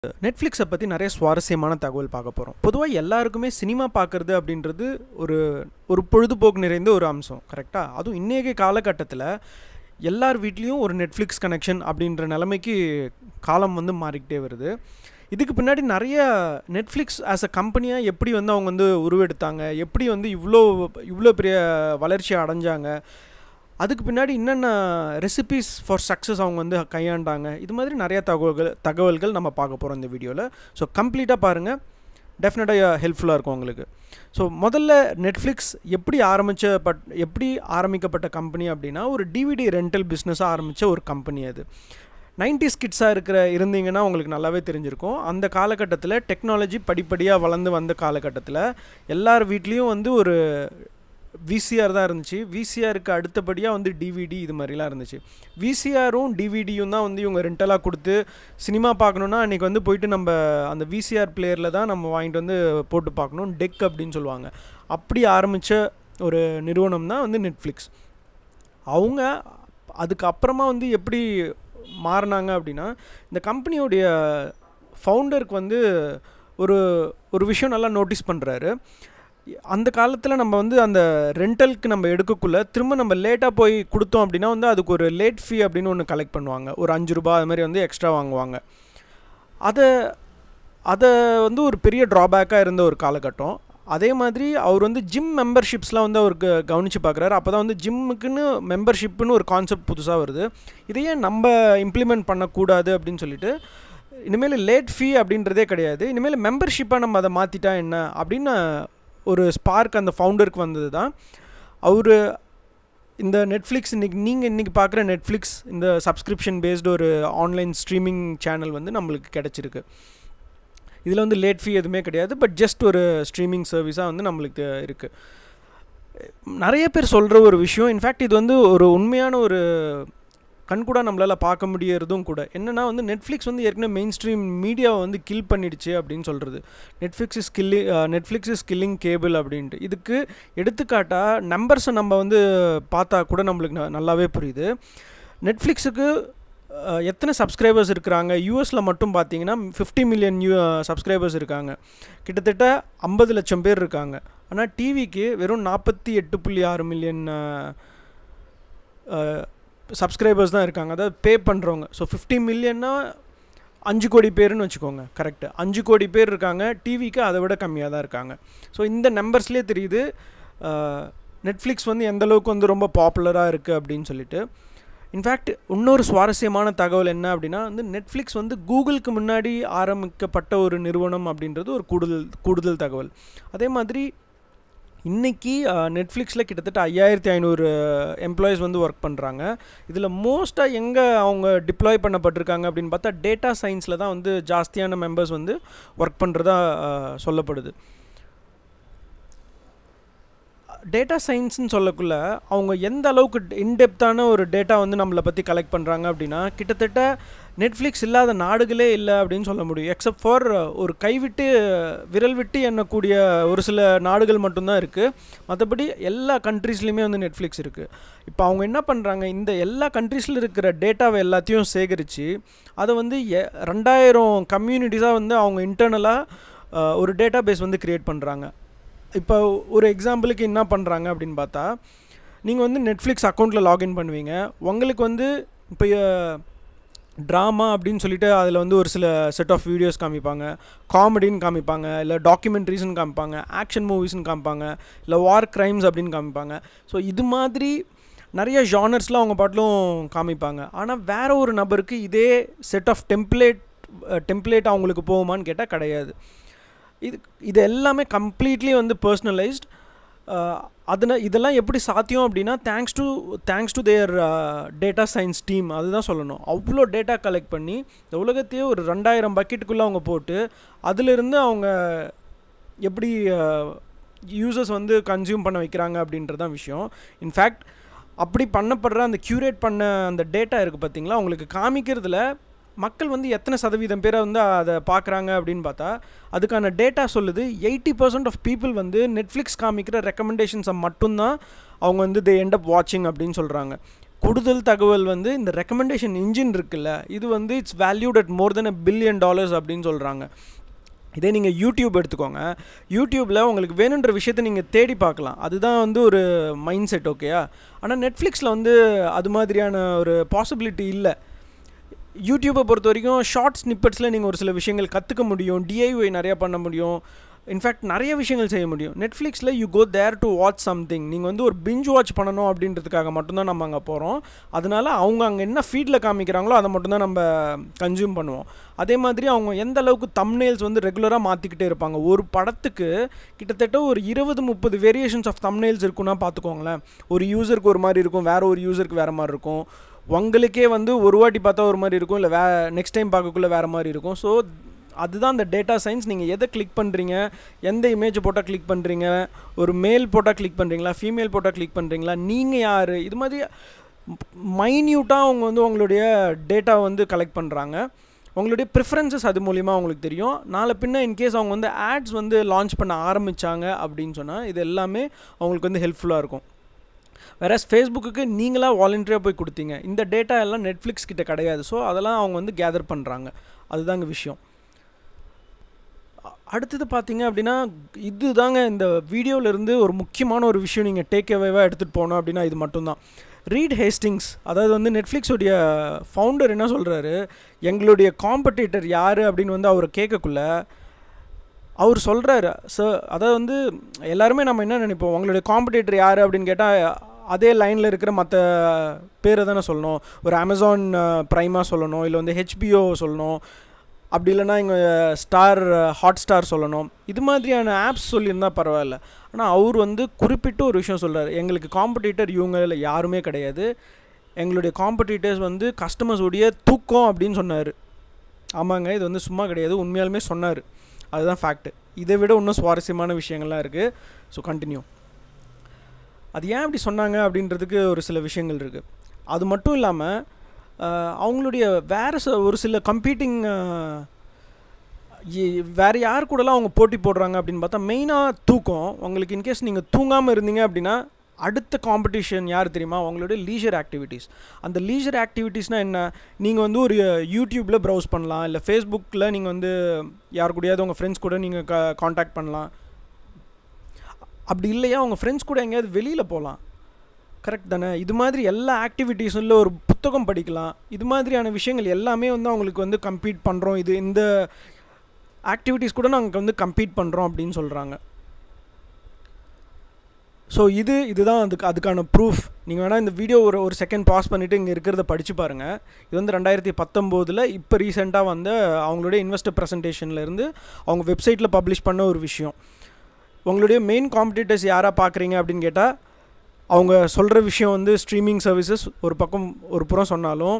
நெட்ஃப்ளிக்ஸை பற்றி நிறைய சுவாரஸ்யமான தகவல் பார்க்க போகிறோம் பொதுவாக எல்லாருக்குமே சினிமா பார்க்குறது அப்படின்றது ஒரு ஒரு பொழுதுபோக்கு நிறைந்த ஒரு அம்சம் கரெக்டாக அதுவும் இன்றைய காலகட்டத்தில் எல்லார் வீட்லேயும் ஒரு நெட்ஃப்ளிக்ஸ் கனெக்ஷன் அப்படின்ற நிலைமைக்கு காலம் வந்து மாறிக்கிட்டே வருது இதுக்கு பின்னாடி நிறைய நெட்ஃப்ளிக்ஸ் ஆஸ் அ கம்பெனியாக எப்படி வந்து அவங்க வந்து உருவெடுத்தாங்க எப்படி வந்து இவ்வளோ இவ்வளோ பெரிய வளர்ச்சி அடைஞ்சாங்க அதுக்கு பின்னாடி என்னென்ன ரெசிபீஸ் ஃபார் சக்ஸஸ் அவங்க வந்து கையாண்டாங்க இது மாதிரி நிறைய தகவல்கள் தகவல்கள் நம்ம பார்க்க போகிறோம் இந்த வீடியோவில் ஸோ கம்ப்ளீட்டாக பாருங்கள் டெஃபினட்டாக ஹெல்ப்ஃபுல்லாக இருக்கும் உங்களுக்கு ஸோ முதல்ல நெட்ஃப்ளிக்ஸ் எப்படி ஆரம்பித்த பட் எப்படி ஆரம்பிக்கப்பட்ட கம்பெனி அப்படின்னா ஒரு டிவிடி ரெண்டல் பிஸ்னஸாக ஆரம்பித்த ஒரு கம்பெனி அது நைன்டிஸ் கிட்ஸாக இருக்கிற இருந்தீங்கன்னா உங்களுக்கு நல்லாவே தெரிஞ்சிருக்கும் அந்த காலகட்டத்தில் டெக்னாலஜி படிப்படியாக வளர்ந்து வந்த காலகட்டத்தில் எல்லார் வீட்லேயும் வந்து ஒரு விசிஆர் தான் இருந்துச்சு விசிஆருக்கு அடுத்தபடியாக வந்து டிவிடி இது மாதிரிலாம் இருந்துச்சு விசிஆரும் டிவிடியும் தான் வந்து இவங்க ரெண்டலாக கொடுத்து சினிமா பார்க்கணுன்னா அன்றைக்கி வந்து போயிட்டு நம்ம அந்த விசிஆர் பிளேயரில் தான் நம்ம வாங்கிட்டு வந்து போட்டு பார்க்கணும் டெக் அப்படின்னு சொல்லுவாங்க அப்படி ஆரம்பித்த ஒரு நிறுவனம் தான் வந்து நெட்ஃப்ளிக்ஸ் அவங்க அதுக்கப்புறமா வந்து எப்படி மாறினாங்க அப்படின்னா இந்த கம்பெனியோடைய ஃபவுண்டருக்கு வந்து ஒரு ஒரு விஷயம் நல்லா நோட்டீஸ் பண்ணுறாரு அந்த காலத்தில் நம்ம வந்து அந்த ரெண்டலுக்கு நம்ம எடுக்கக்குள்ளே திரும்ப நம்ம லேட்டாக போய் கொடுத்தோம் அப்படின்னா வந்து அதுக்கு ஒரு லேட் ஃபீ அப்படின்னு ஒன்று கலெக்ட் பண்ணுவாங்க ஒரு அஞ்சு ரூபா அது மாதிரி வந்து எக்ஸ்ட்ரா வாங்குவாங்க அதை அதை வந்து ஒரு பெரிய ட்ராபேக்காக இருந்த ஒரு காலகட்டம் அதே மாதிரி அவர் வந்து ஜிம் மெம்பர்ஷிப்ஸ்லாம் வந்து அவருக்கு கவனித்து பார்க்குறாரு அப்போ தான் வந்து ஜிம்முக்குன்னு மெம்பர்ஷிப்புன்னு ஒரு கான்செப்ட் புதுசாக வருது இதையே நம்ம இம்ப்ளிமெண்ட் பண்ணக்கூடாது அப்படின்னு சொல்லிட்டு இனிமேல் லேட் ஃபீ அப்படின்றதே கிடையாது இனிமேல் மெம்பர்ஷிப்பாக நம்ம அதை மாற்றிட்டா என்ன அப்படின்னு ஒரு ஸ்பார்க் அந்த ஃபவுண்டருக்கு வந்தது தான் அவர் இந்த நெட்ஃப்ளிக்ஸ் இன்றைக்கி நீங்கள் இன்றைக்கி பார்க்குற நெட்ஃப்ளிக்ஸ் இந்த சப்ஸ்கிரிப்ஷன் பேஸ்டு ஒரு ஆன்லைன் ஸ்ட்ரீமிங் சேனல் வந்து நம்மளுக்கு கிடச்சிருக்கு இதில் வந்து லேட் ஃபீ எதுவுமே கிடையாது பட் ஜஸ்ட் ஒரு ஸ்ட்ரீமிங் சர்வீஸாக வந்து நம்மளுக்கு இருக்குது நிறைய பேர் சொல்கிற ஒரு விஷயம் இன்ஃபேக்ட் இது வந்து ஒரு உண்மையான ஒரு கண்கூட நம்மளால் பார்க்க முடியறதும் கூட என்னென்னா வந்து நெட்ஃப்ளிக்ஸ் வந்து ஏற்கனவே மெயின் ஸ்ட்ரீம் மீடியாவை வந்து கில் பண்ணிடுச்சு அப்படின்னு சொல்கிறது Netflix is killing Netflix is killing cable அப்படின்ட்டு இதுக்கு எடுத்துக்காட்டாக நம்பர்ஸை நம்ம வந்து பார்த்தா கூட நம்மளுக்கு நல்லாவே புரியுது நெட்ஃப்ளிக்ஸுக்கு எத்தனை சப்ஸ்கிரைபர்ஸ் இருக்கிறாங்க யூஎஸில் மட்டும் பார்த்தீங்கன்னா ஃபிஃப்டி மில்லியன் யூ சப்ஸ்கிரைபர்ஸ் இருக்காங்க கிட்டத்தட்ட ஐம்பது லட்சம் பேர் இருக்காங்க ஆனால் டிவிக்கு வெறும் நாற்பத்தி எட்டு புள்ளி ஆறு மில்லியன் சப்ஸ்கிரைபர்ஸ் தான் இருக்காங்க அதாவது பே பண்ணுறவங்க ஸோ ஃபிஃப்டி மில்லியன்னா அஞ்சு கோடி பேர்னு வச்சுக்கோங்க கரெக்டு அஞ்சு கோடி பேர் இருக்காங்க டிவிக்கு அதை விட கம்மியாக தான் இருக்காங்க ஸோ இந்த நம்பர்ஸ்லேயே தெரியுது நெட்ஃப்ளிக்ஸ் வந்து எந்தளவுக்கு வந்து ரொம்ப பாப்புலராக இருக்குது அப்படின்னு சொல்லிட்டு இன்ஃபேக்ட் இன்னொரு சுவாரஸ்யமான தகவல் என்ன அப்படின்னா வந்து நெட்ஃப்ளிக்ஸ் வந்து கூகுளுக்கு முன்னாடி ஆரம்பிக்கப்பட்ட ஒரு நிறுவனம் அப்படின்றது ஒரு கூடுதல் கூடுதல் தகவல் அதே மாதிரி இன்றைக்கி நெட்ஃப்ளிக்ஸில் கிட்டத்தட்ட ஐயாயிரத்தி ஐநூறு எம்ப்ளாயீஸ் வந்து ஒர்க் பண்ணுறாங்க இதில் மோஸ்ட்டாக எங்கே அவங்க டிப்ளாய் பண்ணப்பட்டிருக்காங்க அப்படின்னு பார்த்தா டேட்டா சயின்ஸில் தான் வந்து ஜாஸ்தியான மெம்பர்ஸ் வந்து ஒர்க் பண்ணுறதா சொல்லப்படுது டேட்டா சயின்ஸ்னு சொல்லக்குள்ள அவங்க எந்த அளவுக்கு இன்டெப்த்தான ஒரு டேட்டா வந்து நம்மளை பற்றி கலெக்ட் பண்ணுறாங்க அப்படின்னா கிட்டத்தட்ட நெட்ஃப்ளிக்ஸ் இல்லாத நாடுகளே இல்லை அப்படின்னு சொல்ல முடியும் எக்ஸப்ட் ஃபார் ஒரு கைவிட்டு விரல் விட்டு எண்ணக்கூடிய ஒரு சில நாடுகள் மட்டும்தான் இருக்குது மற்றபடி எல்லா கண்ட்ரீஸ்லேயுமே வந்து நெட்ஃப்ளிக்ஸ் இருக்குது இப்போ அவங்க என்ன பண்ணுறாங்க இந்த எல்லா கண்ட்ரீஸில் இருக்கிற டேட்டாவை எல்லாத்தையும் சேகரித்து அதை வந்து ரெண்டாயிரம் கம்யூனிட்டிஸாக வந்து அவங்க இன்டர்னலாக ஒரு டேட்டா பேஸ் வந்து க்ரியேட் பண்ணுறாங்க இப்போ ஒரு எக்ஸாம்பிளுக்கு என்ன பண்ணுறாங்க அப்படின்னு பார்த்தா நீங்கள் வந்து நெட்ஃப்ளிக்ஸ் அக்கௌண்ட்டில் லாகின் பண்ணுவீங்க உங்களுக்கு வந்து இப்போ ட்ராமா அப்படின்னு சொல்லிட்டு அதில் வந்து ஒரு சில செட் ஆஃப் வீடியோஸ் காமிப்பாங்க காமெடின்னு காமிப்பாங்க இல்லை டாக்குமெண்ட்ரிஸ்னு காமிப்பாங்க ஆக்ஷன் மூவிஸ்னு காமிப்பாங்க இல்லை வார் க்ரைம்ஸ் அப்படின்னு காமிப்பாங்க ஸோ இது மாதிரி நிறைய ஜானர்ஸ்லாம் அவங்க பாட்டிலும் காமிப்பாங்க ஆனால் வேறு ஒரு நபருக்கு இதே செட் ஆஃப் டெம்ப்ளேட் டெம்ப்ளேட் அவங்களுக்கு போகுமான்னு கேட்டால் கிடையாது இது இது எல்லாமே கம்ப்ளீட்லி வந்து பர்சனலைஸ்ட் அதனால் இதெல்லாம் எப்படி சாத்தியம் அப்படின்னா thanks to thanks to their data science team அதுதான் சொல்லணும் அவ்வளோ டேட்டா கலெக்ட் பண்ணி இந்த உலகத்தையே ஒரு ரெண்டாயிரம் பக்கெட்டுக்குள்ளே அவங்க போட்டு அதிலிருந்து அவங்க எப்படி யூசர்ஸ் வந்து கன்சியூம் பண்ண வைக்கிறாங்க அப்படின்றது தான் விஷயம் இன்ஃபேக்ட் அப்படி பண்ணப்படுற அந்த க்யூரேட் பண்ண அந்த டேட்டா இருக்குது பார்த்தீங்களா அவங்களுக்கு காமிக்கிறதுல மக்கள் வந்து எத்தனை சதவீதம் பேரை வந்து அதை பார்க்குறாங்க அப்படின்னு பார்த்தா அதுக்கான டேட்டா சொல்லுது எயிட்டி பர்சன்ட் ஆஃப் பீப்புள் வந்து நெட்ஃப்ளிக்ஸ் காமிக்கிற ரெக்கமெண்டேஷன்ஸை மட்டும்தான் அவங்க வந்து தே எண்ட் அப் வாட்சிங் அப்படின்னு சொல்கிறாங்க கூடுதல் தகவல் வந்து இந்த ரெக்கமெண்டேஷன் இன்ஜின் இருக்குல்ல இது வந்து it's valued at more then a billion dollars அப்படின்னு சொல்கிறாங்க இதே நீங்கள் யூடியூப் எடுத்துக்கோங்க யூடியூப்பில் உங்களுக்கு வேணுன்ற விஷயத்தை நீங்கள் தேடி பார்க்கலாம் அதுதான் வந்து ஒரு மைண்ட் செட் ஓகேயா ஆனால் நெட்ஃப்ளிக்ஸில் வந்து அது மாதிரியான ஒரு பாசிபிலிட்டி இல்லை யூடியூப்பை பொறுத்த வரைக்கும் ஷார்ட் ஸ்னிப்பட்ஸில் நீங்கள் ஒரு சில விஷயங்கள் கற்றுக்க முடியும் டிஐஒய் நிறையா பண்ண முடியும் இன்ஃபேக்ட் நிறைய விஷயங்கள் செய்ய முடியும் நெட்ஃப்ளிக்ஸில் you go there to watch something நீங்கள் வந்து ஒரு பிஞ்ச் வாட்ச் பண்ணணும் அப்படின்றதுக்காக மட்டும்தான் நம்ம அங்கே போகிறோம் அதனால அவங்க அங்கே என்ன ஃபீல்டில் காமிக்கிறாங்களோ அதை மட்டும்தான் நம்ம கன்சியூம் பண்ணுவோம் அதே மாதிரி அவங்க எந்த அளவுக்கு தம்னேல்ஸ் வந்து ரெகுலராக மாற்றிக்கிட்டே இருப்பாங்க ஒரு படத்துக்கு கிட்டத்தட்ட ஒரு இருபது முப்பது வேரியேஷன்ஸ் ஆஃப் தம்னேல்ஸ் இருக்குன்னா பார்த்துக்கோங்களேன் ஒரு யூசருக்கு ஒரு மாதிரி இருக்கும் வேறு ஒரு யூசருக்கு வேறு மாதிரி இருக்கும் உங்களுக்கே வந்து ஒரு வாட்டி பார்த்தா ஒரு மாதிரி இருக்கும் இல்லை வே நெக்ஸ்ட் டைம் பார்க்கக்குள்ளே வேறு மாதிரி இருக்கும் ஸோ அதுதான் அந்த டேட்டா சயின்ஸ் நீங்கள் எதை கிளிக் பண்ணுறீங்க எந்த இமேஜ் போட்டால் கிளிக் பண்ணுறீங்க ஒரு மேல் போட்டால் கிளிக் பண்ணுறீங்களா ஃபீமேல் போட்டால் கிளிக் பண்ணுறீங்களா நீங்கள் யார் இது மாதிரி மைன்யூட்டாக அவங்க வந்து உங்களுடைய டேட்டா வந்து கலெக்ட் பண்ணுறாங்க உங்களுடைய ப்ரிஃபரன்சஸ் அது மூலிமா அவங்களுக்கு தெரியும் நாளை பின்ன இன்கேஸ் அவங்க வந்து ஆட்ஸ் வந்து லான்ச் பண்ண ஆரம்பித்தாங்க அப்படின்னு சொன்னால் இது எல்லாமே அவங்களுக்கு வந்து ஹெல்ப்ஃபுல்லாக இருக்கும் வேற ஃபேஸ்புக்கு நீங்களாக வாலண்டியராக போய் கொடுத்தீங்க இந்த டேட்டா எல்லாம் நெட்ஃப்ளிக்ஸ் கிட்ட கிடையாது ஸோ அதெல்லாம் அவங்க வந்து கேதர் பண்ணுறாங்க அதுதாங்க விஷயம் அடுத்தது பார்த்தீங்க அப்படின்னா இது தாங்க இந்த வீடியோவிலேருந்து ஒரு முக்கியமான ஒரு விஷயம் நீங்கள் டேக் அவேவாக எடுத்துகிட்டு போகணும் அப்படின்னா இது மட்டும்தான் ரீட் ஹேஸ்டிங்ஸ் அதாவது வந்து நெட்ஃப்ளிக்ஸுடைய ஃபவுண்டர் என்ன சொல்கிறாரு எங்களுடைய காம்படிட்டர் யார் அப்படின்னு வந்து அவர் கேட்கக்குள்ள அவர் சொல்கிறாரு சார் அதாவது வந்து எல்லாருமே நம்ம என்ன நினைப்போம் உங்களுடைய காம்படிட்டர் யார் அப்படின்னு கேட்டால் அதே லைனில் இருக்கிற மற்ற பேரை தானே சொல்லணும் ஒரு அமேசான் ப்ரைமாக சொல்லணும் இல்லை வந்து ஹெச்பிஓ சொல்லணும் அப்படி இல்லைனா இங்கே ஸ்டார் ஹாட் ஸ்டார் சொல்லணும் இது மாதிரியான ஆப்ஸ் சொல்லியிருந்தால் பரவாயில்ல ஆனால் அவர் வந்து குறிப்பிட்டு ஒரு விஷயம் சொல்கிறார் எங்களுக்கு காம்படிட்டர் இவங்க யாருமே கிடையாது எங்களுடைய காம்படிட்டர்ஸ் வந்து கஸ்டமர்ஸுடைய தூக்கம் அப்படின்னு சொன்னார் ஆமாங்க இது வந்து சும்மா கிடையாது உண்மையாலுமே சொன்னார் அதுதான் ஃபேக்ட்டு இதை விட இன்னும் சுவாரஸ்யமான விஷயங்கள்லாம் இருக்குது ஸோ கண்டினியூ அது ஏன் அப்படி சொன்னாங்க அப்படின்றதுக்கு ஒரு சில விஷயங்கள் இருக்குது அது மட்டும் இல்லாமல் அவங்களுடைய வேறு ச ஒரு சில கம்பீட்டிங் வேறு யார் கூடலாம் அவங்க போட்டி போடுறாங்க அப்படின்னு பார்த்தா மெயினாக தூக்கம் உங்களுக்கு இன்கேஸ் நீங்கள் தூங்காமல் இருந்தீங்க அப்படின்னா அடுத்த காம்படிஷன் யார் தெரியுமா உங்களுடைய லீஷர் ஆக்டிவிட்டீஸ் அந்த லீஷர் ஆக்டிவிட்டீஸ்னால் என்ன நீங்கள் வந்து ஒரு யூடியூப்பில் ப்ரௌஸ் பண்ணலாம் இல்லை ஃபேஸ்புக்கில் நீங்கள் வந்து யார் கூடயாவது உங்கள் ஃப்ரெண்ட்ஸ் கூட நீங்கள் க காண்டாக்ட் பண்ணலாம் அப்படி இல்லையா உங்கள் ஃப்ரெண்ட்ஸ் கூட எங்கேயாவது வெளியில் போகலாம் கரெக்ட் தானே இது மாதிரி எல்லா ஆக்டிவிட்டீஸும் இல்லை ஒரு புத்தகம் படிக்கலாம் இது மாதிரியான விஷயங்கள் எல்லாமே வந்து அவங்களுக்கு வந்து கம்ப்ளீட் பண்ணுறோம் இது இந்த ஆக்டிவிட்டீஸ் கூட நாங்கள் வந்து கம்ப்ளீட் பண்ணுறோம் அப்படின்னு சொல்கிறாங்க ஸோ இது இதுதான் அதுக்கு அதுக்கான ப்ரூஃப் நீங்கள் வேணால் இந்த வீடியோ ஒரு ஒரு செகண்ட் பாஸ் பண்ணிவிட்டு இங்கே இருக்கிறத படித்து பாருங்கள் இது வந்து ரெண்டாயிரத்தி பத்தொம்போதில் இப்போ ரீசெண்டாக வந்து அவங்களுடைய இன்வெஸ்டர் ப்ரெசன்டேஷன்லேருந்து அவங்க வெப்சைட்டில் பப்ளிஷ் பண்ண ஒரு விஷயம் உங்களுடைய மெயின் காம்படிட்டர்ஸ் யாராக பார்க்குறீங்க அப்படின்னு கேட்டால் அவங்க சொல்கிற விஷயம் வந்து ஸ்ட்ரீமிங் சர்வீசஸ் ஒரு பக்கம் ஒரு புறம் சொன்னாலும்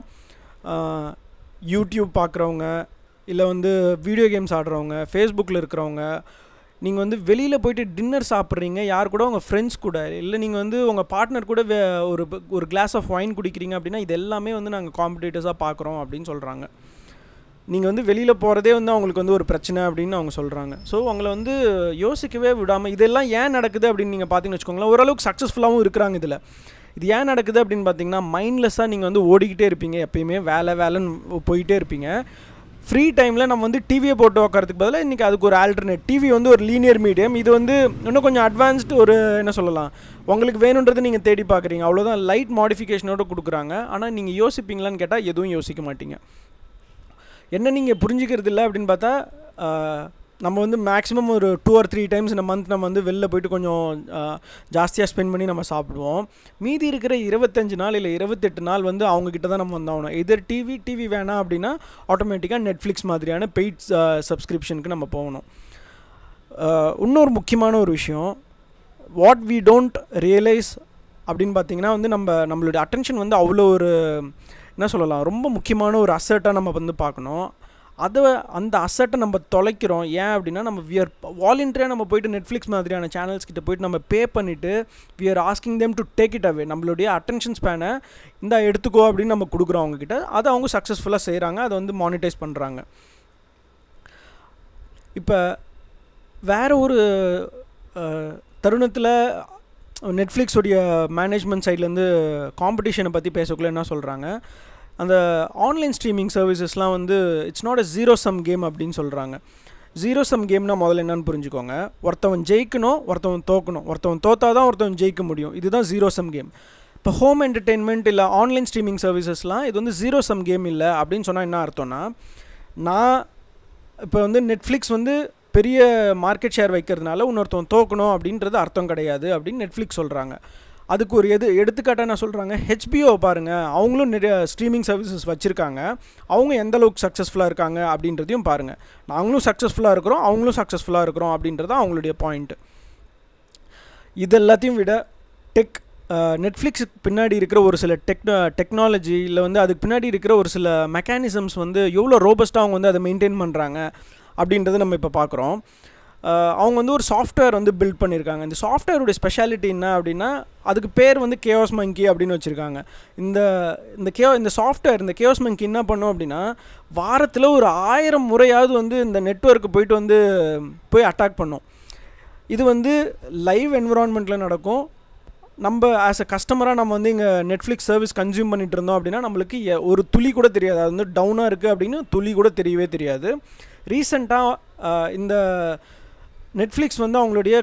யூடியூப் பார்க்குறவங்க இல்லை வந்து வீடியோ கேம்ஸ் ஆடுறவங்க ஃபேஸ்புக்கில் இருக்கிறவங்க நீங்கள் வந்து வெளியில் போயிட்டு டின்னர் சாப்பிட்றீங்க யார் கூட உங்கள் ஃப்ரெண்ட்ஸ் கூட இல்லை நீங்கள் வந்து உங்கள் பார்ட்னர் கூட வே ஒரு ஒரு கிளாஸ் ஆஃப் ஒயின் குடிக்கிறீங்க அப்படின்னா இது எல்லாமே வந்து நாங்கள் காம்படிட்டர்ஸாக பார்க்குறோம் அப்படின்னு சொல்கிறாங்க நீங்கள் வந்து வெளியில் போகிறதே வந்து அவங்களுக்கு வந்து ஒரு பிரச்சனை அப்படின்னு அவங்க சொல்கிறாங்க ஸோ அவங்கள வந்து யோசிக்கவே விடாமல் இதெல்லாம் ஏன் நடக்குது அப்படின்னு நீங்கள் பார்த்தீங்கன்னு வச்சுக்கோங்களேன் ஓரளவுக்கு சக்ஸஸ்ஃபுல்லாகவும் இருக்கிறாங்க இதில் இது ஏன் நடக்குது அப்படின்னு பார்த்தீங்கன்னா மைண்ட்லெஸ்ஸாக நீங்கள் வந்து ஓடிக்கிட்டே இருப்பீங்க எப்பயுமே வேலை வேலைன்னு போயிட்டே இருப்பீங்க ஃப்ரீ டைமில் நம்ம வந்து டிவியை போட்டு உட்காரத்துக்கு பதிலாக இன்றைக்கி அதுக்கு ஒரு ஆல்டர்னேட் டிவி வந்து ஒரு லீனியர் மீடியம் இது வந்து இன்னும் கொஞ்சம் அட்வான்ஸ்டு ஒரு என்ன சொல்லலாம் உங்களுக்கு வேணுன்றது நீங்கள் தேடி பார்க்குறீங்க அவ்வளோதான் லைட் மாடிஃபிகேஷனோட கொடுக்குறாங்க ஆனால் நீங்கள் யோசிப்பீங்களான்னு கேட்டால் எதுவும் யோசிக்க மாட்டீங்க என்ன நீங்கள் புரிஞ்சுக்கிறது இல்லை அப்படின்னு பார்த்தா நம்ம வந்து மேக்ஸிமம் ஒரு டூ ஆர் த்ரீ டைம்ஸ் இந்த மந்த் நம்ம வந்து வெளில போயிட்டு கொஞ்சம் ஜாஸ்தியாக ஸ்பெண்ட் பண்ணி நம்ம சாப்பிடுவோம் மீதி இருக்கிற இருபத்தஞ்சு நாள் இல்லை இருபத்தெட்டு நாள் வந்து அவங்கக்கிட்ட தான் நம்ம வந்தாகணும் எதர் டிவி டிவி வேணாம் அப்படின்னா ஆட்டோமேட்டிக்காக நெட்ஃப்ளிக்ஸ் மாதிரியான பெய்ட் சப்ஸ்கிரிப்ஷனுக்கு நம்ம போகணும் இன்னொரு முக்கியமான ஒரு விஷயம் வாட் வி டோன்ட் ரியலைஸ் அப்படின்னு பார்த்தீங்கன்னா வந்து நம்ம நம்மளுடைய அட்டென்ஷன் வந்து அவ்வளோ ஒரு என்ன சொல்லலாம் ரொம்ப முக்கியமான ஒரு அசர்ட்டாக நம்ம வந்து பார்க்கணும் அதை அந்த அசட்டை நம்ம தொலைக்கிறோம் ஏன் அப்படின்னா நம்ம வியர் வாலண்டியராக நம்ம போயிட்டு நெட்ஃப்ளிக்ஸ் மாதிரியான சேனல்ஸ் கிட்ட போயிட்டு நம்ம பே பண்ணிவிட்டு we are asking them to take it away நம்மளுடைய அட்டென்ஷன் ஸ்பேனை இந்த எடுத்துக்கோ அப்படின்னு நம்ம கொடுக்குறோம் அவங்கக்கிட்ட அதை அவங்க சக்ஸஸ்ஃபுல்லாக செய்கிறாங்க அதை வந்து மானிட்டைஸ் பண்ணுறாங்க இப்போ வேறு ஒரு தருணத்தில் நெட்ஃப்ளிக்ஸுடைய மேனேஜ்மெண்ட் சைட்லேருந்து காம்படிஷனை பற்றி பேசக்குள்ள என்ன சொல்கிறாங்க அந்த ஆன்லைன் ஸ்ட்ரீமிங் சர்வீசஸ்லாம் வந்து it's not a zero sum game அப்படின்னு சொல்கிறாங்க ஜீரோ சம் கேம்னா முதல்ல என்னன்னு புரிஞ்சுக்கோங்க ஒருத்தவன் ஜெயிக்கணும் ஒருத்தவன் தோக்கணும் ஒருத்தவன் தோத்தா தான் ஒருத்தவன் ஜெயிக்க முடியும் இதுதான் ஜீரோ சம் கேம் இப்போ ஹோம் என்டர்டெயின்மெண்ட் இல்லை ஆன்லைன் ஸ்ட்ரீமிங் சர்வீசஸ்லாம் இது வந்து ஜீரோ சம் கேம் இல்லை அப்படின்னு சொன்னால் என்ன அர்த்தம்னா நான் இப்போ வந்து நெட்ஃப்ளிக்ஸ் வந்து பெரிய மார்க்கெட் ஷேர் வைக்கிறதுனால இன்னொருத்தவன் தோக்கணும் அப்படின்றது அர்த்தம் கிடையாது அப்படின்னு நெட்ஃப்ளிக்ஸ் சொல்கிறாங்க அதுக்கு ஒரு எது எடுத்துக்காட்டாக என்ன சொல்கிறாங்க ஹெச்பிஓ பாருங்கள் அவங்களும் நிறைய ஸ்ட்ரீமிங் சர்வீசஸ் வச்சுருக்காங்க அவங்க எந்த அளவுக்கு சக்ஸஸ்ஃபுல்லாக இருக்காங்க அப்படின்றதையும் பாருங்கள் நாங்களும் சக்ஸஸ்ஃபுல்லாக இருக்கிறோம் அவங்களும் சக்ஸஸ்ஃபுல்லாக இருக்கிறோம் அப்படின்றது அவங்களுடைய பாயிண்ட்டு இது எல்லாத்தையும் விட டெக் நெட்ஃப்ளிக்ஸுக்கு பின்னாடி இருக்கிற ஒரு சில டெக் டெக்னாலஜி இல்லை வந்து அதுக்கு பின்னாடி இருக்கிற ஒரு சில மெக்கானிசம்ஸ் வந்து எவ்வளோ ரோபஸ்ட்டாக அவங்க வந்து அதை மெயின்டைன் பண்ணுறாங்க அப்படின்றத நம்ம இப்போ பார்க்குறோம் அவங்க வந்து ஒரு சாஃப்ட்வேர் வந்து பில்ட் பண்ணியிருக்காங்க இந்த சாஃப்ட்வேருடைய ஸ்பெஷாலிட்டி என்ன அப்படின்னா அதுக்கு பேர் வந்து கேஓஸ் மங்கி அப்படின்னு வச்சுருக்காங்க இந்த இந்த கே இந்த சாஃப்ட்வேர் இந்த கேஓஸ் மங்கி என்ன பண்ணும் அப்படின்னா வாரத்தில் ஒரு ஆயிரம் முறையாவது வந்து இந்த நெட்ஒர்க்கு போயிட்டு வந்து போய் அட்டாக் பண்ணும் இது வந்து லைவ் என்விரான்மெண்ட்டில் நடக்கும் நம்ம ஆஸ் அ கஸ்டமராக நம்ம வந்து இங்கே நெட்ஃப்ளிக்ஸ் சர்வீஸ் கன்சியூம் பண்ணிட்டு இருந்தோம் அப்படின்னா நம்மளுக்கு ஒரு துளி கூட தெரியாது அது வந்து டவுனாக இருக்குது அப்படின்னு துளி கூட தெரியவே தெரியாது ரீசண்டாக இந்த நெட்ஃப்ளிக்ஸ் வந்து அவங்களுடைய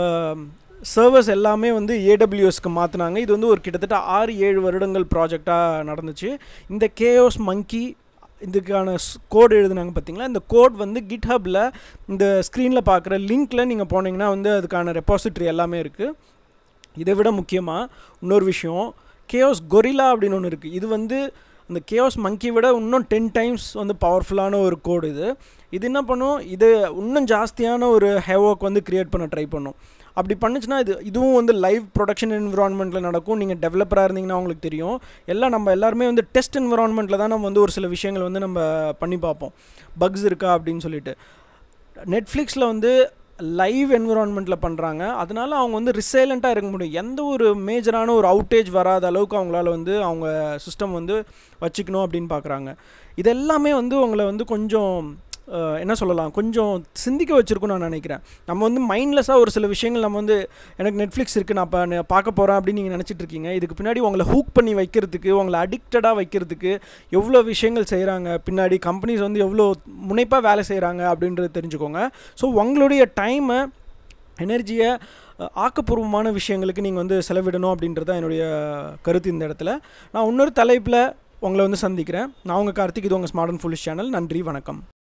சர்வர்ஸ் எல்லாமே வந்து ஏடபிள்யூஎஸ்க்கு மாற்றினாங்க இது வந்து ஒரு கிட்டத்தட்ட ஆறு ஏழு வருடங்கள் ப்ராஜெக்டாக நடந்துச்சு இந்த கேஓஸ் மங்கி இதுக்கான கோட் எழுதுனாங்க பார்த்தீங்களா இந்த கோட் வந்து கிட்ஹப்பில் இந்த ஸ்க்ரீனில் பார்க்குற லிங்க்கில் நீங்கள் போனீங்கன்னா வந்து அதுக்கான ரெப்பாசிட்ரி எல்லாமே இருக்குது இதை விட முக்கியமாக இன்னொரு விஷயம் கேஓஸ் கொரிலா அப்படின்னு ஒன்று இருக்குது இது வந்து அந்த கேஓஸ் மங்கி விட இன்னும் டென் டைம்ஸ் வந்து பவர்ஃபுல்லான ஒரு கோடு இது இது என்ன பண்ணும் இது இன்னும் ஜாஸ்தியான ஒரு ஹேவோக் வந்து க்ரியேட் பண்ண ட்ரை பண்ணும் அப்படி பண்ணுச்சுன்னா இது இதுவும் வந்து லைவ் ப்ரொடக்ஷன் என்விரான்மெண்ட்டில் நடக்கும் நீங்கள் டெவலப்பராக இருந்தீங்கன்னா உங்களுக்கு தெரியும் எல்லாம் நம்ம எல்லாருமே வந்து டெஸ்ட் என்விரான்மெண்ட்டில் தான் நம்ம வந்து ஒரு சில விஷயங்கள் வந்து நம்ம பண்ணி பார்ப்போம் பக்ஸ் இருக்கா அப்படின்னு சொல்லிட்டு நெட்ஃப்ளிக்ஸில் வந்து லைவ் என்விரான்மெண்ட்டில் பண்ணுறாங்க அதனால அவங்க வந்து ரிசைலண்ட்டாக இருக்க முடியும் எந்த ஒரு மேஜரான ஒரு அவுட்டேஜ் வராத அளவுக்கு அவங்களால வந்து அவங்க சிஸ்டம் வந்து வச்சுக்கணும் அப்படின்னு பார்க்குறாங்க இது எல்லாமே வந்து உங்களை வந்து கொஞ்சம் என்ன சொல்லலாம் கொஞ்சம் சிந்திக்க வச்சுருக்குன்னு நான் நினைக்கிறேன் நம்ம வந்து மைண்ட்லெஸ்ஸாக ஒரு சில விஷயங்கள் நம்ம வந்து எனக்கு நெட்ஃப்ளிக்ஸ் இருக்குது நான் இப்போ பார்க்க போகிறேன் அப்படின்னு நீங்கள் நினச்சிட்டு இருக்கீங்க இதுக்கு பின்னாடி உங்களை ஹூக் பண்ணி வைக்கிறதுக்கு உங்களை அடிக்டடாக வைக்கிறதுக்கு எவ்வளோ விஷயங்கள் செய்கிறாங்க பின்னாடி கம்பெனிஸ் வந்து எவ்வளோ முனைப்பாக வேலை செய்கிறாங்க அப்படின்றது தெரிஞ்சுக்கோங்க ஸோ உங்களுடைய டைமை எனர்ஜியை ஆக்கப்பூர்வமான விஷயங்களுக்கு நீங்கள் வந்து செலவிடணும் அப்படின்றது தான் என்னுடைய கருத்து இந்த இடத்துல நான் இன்னொரு தலைப்பில் உங்களை வந்து சந்திக்கிறேன் நான் உங்கள் கார்த்திக் இது உங்கள் ஸ்மார்ட் அண்ட் ஃபுல்லிஷ் சேனல் நன்றி வணக்கம்